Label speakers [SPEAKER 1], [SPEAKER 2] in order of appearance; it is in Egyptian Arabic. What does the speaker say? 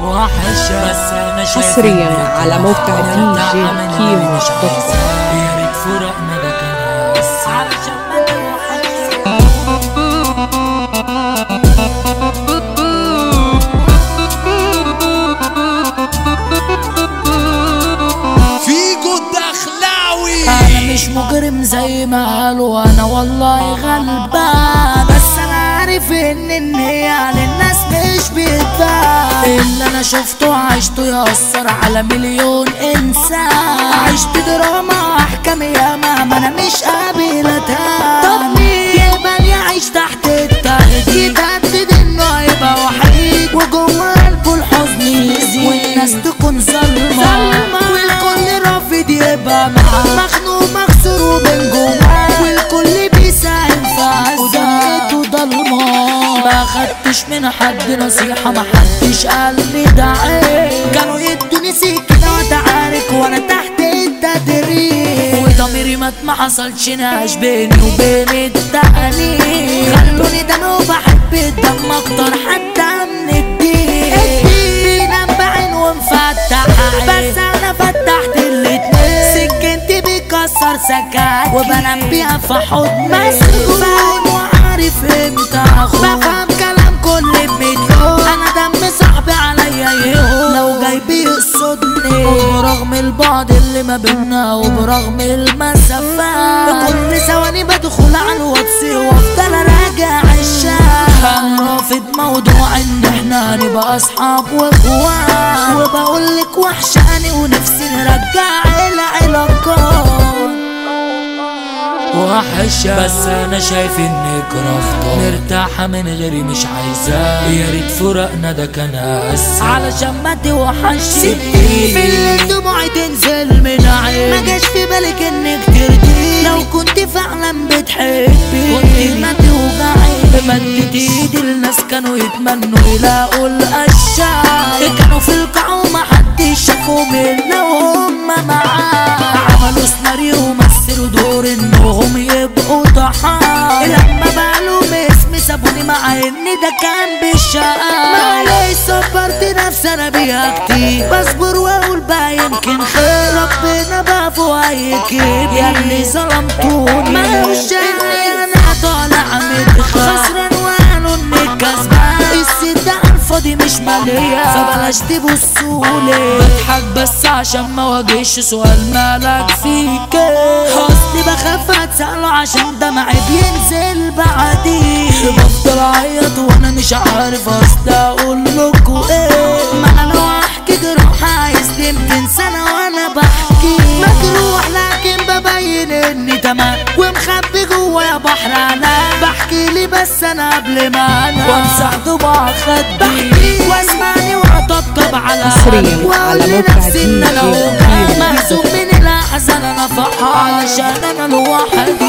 [SPEAKER 1] وحشة بس انا شايف
[SPEAKER 2] حصرياً
[SPEAKER 1] إنك
[SPEAKER 2] على موقع
[SPEAKER 1] أنا
[SPEAKER 2] دي جي
[SPEAKER 1] تعبان
[SPEAKER 2] كيمو
[SPEAKER 1] أنا مش
[SPEAKER 2] دوت كوم.
[SPEAKER 1] عايزة. يا ريت فرقنا ده كان بس علشان ما توحشش
[SPEAKER 3] فيجو الدخلاوي
[SPEAKER 1] انا مش مجرم زي ما قالوا انا والله غلبان بس انا عارف ان النية للناس مش بتبان اللي انا شفته عشته يأثر على مليون انسان عشت دراما احكام ياما ما انا مش قابل اتهان طب مين يقبل يعيش تحت التهديد يتهدد انه يبقى وحيد وجوه قلبه الحزن يزيد والناس تكون ظلمة والكل رافض يبقى معاه مخنوق مكسور وبين جواه والكل بيساهم في عزاه ودنيته ضلمة ما خدتش من حد نصيحة ما حدش قال لي ده عيب كانوا يدوني سكة وتعارك وانا تحت التدريب وضميري مات ما حصلش نقاش بيني وبين التقاليد خلوني دم وبحب الدم اكتر حتى من الدين بينام بعين ومفتح عين بس انا فتحت الاتنين سكنتي بيكسر سكاكين وبنام بيها في حضن مسجون فاهم وعارف امتى اخون بفهم كلام كل بمليون انا دم صاحبي عليا يهون لو جاي بيقصدني وبرغم البعد اللي ما بينا وبرغم المسافات كل ثواني بدخل على الواتس وافضل اراجع الشات انا رافض موضوع ان احنا نبقى اصحاب واخوات وبقول لك وحشاني ونفسي نرجع العلاقات وحشة بس انا شايف انك رافضة مرتاحة من غيري مش عايزاه يا ريت فرقنا ده كان اسهل علشان ما توحشي ستي في الليل دموعي تنزل من عيني ما جاش في بالك انك ترضي لو كنت فعلا بتحبي كنت ما توجعي بمدت ايدي الناس كانوا يتمنوا يلاقوا الاشياء كانوا في القاع وما حدش شافهم الا وهم معاه عملوا سيناريو ومثلوا دور انهم يبقوا ضحايا لما بقالوا اسم سابوني مع ان ده كان بالشقاء معلش صبرت نفسي انا بيها كتير بصبر واقول بقى يمكن خير ربنا بقى فوق اي كيد يا اللي ظلمتوني ملوش اني انا طالع متخاف خسران وقالوا انك كسبان الست على الفاضي مش مالية فبلاش تبصولي بضحك بس عشان ما واجهش سؤال مالك فيك اصلي بخاف اتسأله عشان دمعي بينزل بعدي بفضل اعيط وانا مش عارف اصل اقول لكوا ايه ما انا لو احكي جروح عايز يمكن سنة وانا بحكي مجروح لكن ببين اني تمام ومخبي جوايا بحر انا بحكي لي بس انا قبل ما انا وامسح ضبع خدي واسمعني واطبطب على
[SPEAKER 2] حصرياً
[SPEAKER 1] قلبي وأقول
[SPEAKER 2] على موقع
[SPEAKER 1] لنفسي ان انا
[SPEAKER 2] DJ
[SPEAKER 1] وجعان
[SPEAKER 2] كيمو
[SPEAKER 1] مهزوم من الاحزان انا فرحان علشان انا لوحدي